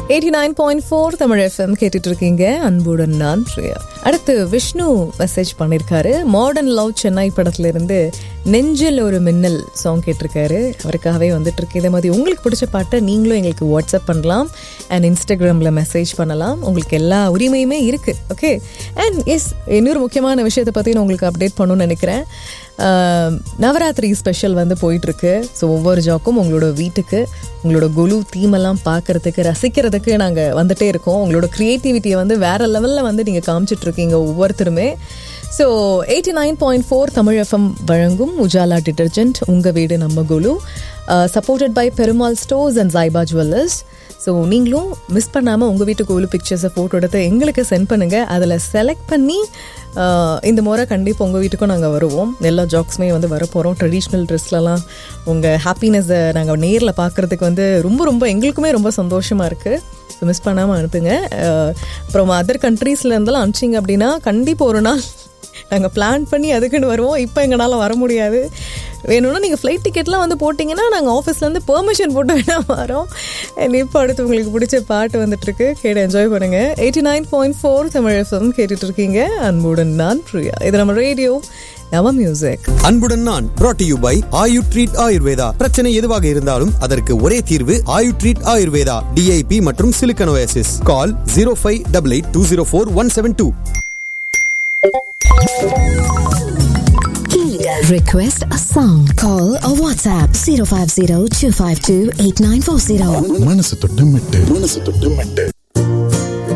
Eighty nine point four Tamil FM கேட்டுட்டு இருக்கீங்க அன்புடன் நான் பிரியா அடுத்து விஷ்ணு மெசேஜ் பண்ணியிருக்காரு மாடர்ன் லவ் சென்னை படத்துல இருந்து நெஞ்சில் ஒரு மின்னல் சாங் கேட்டிருக்காரு அவருக்காகவே வந்துட்டு இருக்கு இதே மாதிரி உங்களுக்கு பிடிச்ச பாட்டை நீங்களும் எங்களுக்கு வாட்ஸ்அப் பண்ணலாம் அண்ட் இன்ஸ்டாகிராமில் மெசேஜ் பண்ணலாம் உங்களுக்கு எல்லா உரிமையுமே இருக்கு ஓகே அண்ட் எஸ் இன்னொரு முக்கியமான விஷயத்தை பற்றி நான் உங்களுக்கு அப்டேட் பண்ணணும்னு நினைக்கிறேன் ஆஹ், நவராத்திரி ஸ்பெஷல் வந்து போயிட்டுருக்கு ஸோ ஒவ்வொரு ஜாக்கும் உங்களோட வீட்டுக்கு உங்களோட குலு தீமெல்லாம் பார்க்கறதுக்கு ரசிக்கிறதுக்கு நாங்கள் வந்துட்டே இருக்கோம் உங்களோட க்ரியேட்டிவிட்டியை வந்து வேற லெவலில் வந்து நீங்கள் காமிச்சிட்ருக்கீங்க ஒவ்வொருத்தருமே so eighty nine point four Tamil FM வழங்கும் உஜாலா டிட்டர்ஜென்ட் உங்கள் வீடு நம்ம குலு supported by Perumal stores and Zaiba jewellers so நீங்களும் மிஸ் பண்ணாமல் உங்கள் வீட்டு கோவில் பிக்சர்ஸை ஃபோட்டோ எடுத்து எங்களுக்கு சென்ட் பண்ணுங்கள் அதில் செலக்ட் பண்ணி ஆஹ், இந்த முறை கண்டிப்பாக உங்கள் வீட்டுக்கும் நாங்கள் வருவோம் எல்லா ஜாக்ஸுமே வந்து வர போகிறோம் ட்ரெடிஷ்னல் ட்ரெஸ்லலாம் உங்கள் ஹாப்பினஸை நாங்கள் நேரில் பார்க்குறதுக்கு வந்து ரொம்ப ரொம்ப எங்களுக்குமே ரொம்ப சந்தோஷமாக இருக்குது ஸோ மிஸ் பண்ணாமல் அனுப்புங்க ஆஹ், அப்புறம் அதர் கண்ட்ரீஸில் இருந்தாலும் அனுப்பிச்சிங்க அப்படின்னா கண்டிப்பாக ஒரு நாள் நாங்கள் பிளான் பண்ணி அதுக்குன்னு வருவோம் இப்போ எங்களால் வர முடியாது வேணும்னா நீங்கள் ஃப்ளைட் டிக்கெட்லாம் வந்து போட்டிங்கன்னா நாங்கள் ஆஃபீஸ்லேருந்து பெர்மிஷன் போட்டு வேணால் வரோம் And இப்போ அடுத்து உங்களுக்கு பிடிச்ச பாட்டு வந்துட்டுருக்கு கேட்டு என்ஜாய் பண்ணுங்கள் eighty nine point four Tamil FM கேட்டுட்டு இருக்கீங்க அன்புடன் நான் பிரியா இது நம்ம ரேடியோ நம்ம மியூசிக் அன்புடன் நான் brought to you by Ayu treat Ayurveda பிரச்சனை எதுவாக இருந்தாலும் அதற்கு ஒரே தீர்வு ஆயு ட்ரீட் ஆயுர்வேதா டிஐபி மற்றும் சிலிக்கனோசிஸ் call zero five double eight two zero four one seven two Request a song. Call or WhatsApp 050 252 8940. மனசு தொட்டு மெட்டு மனசு தொட்டு மெட்டு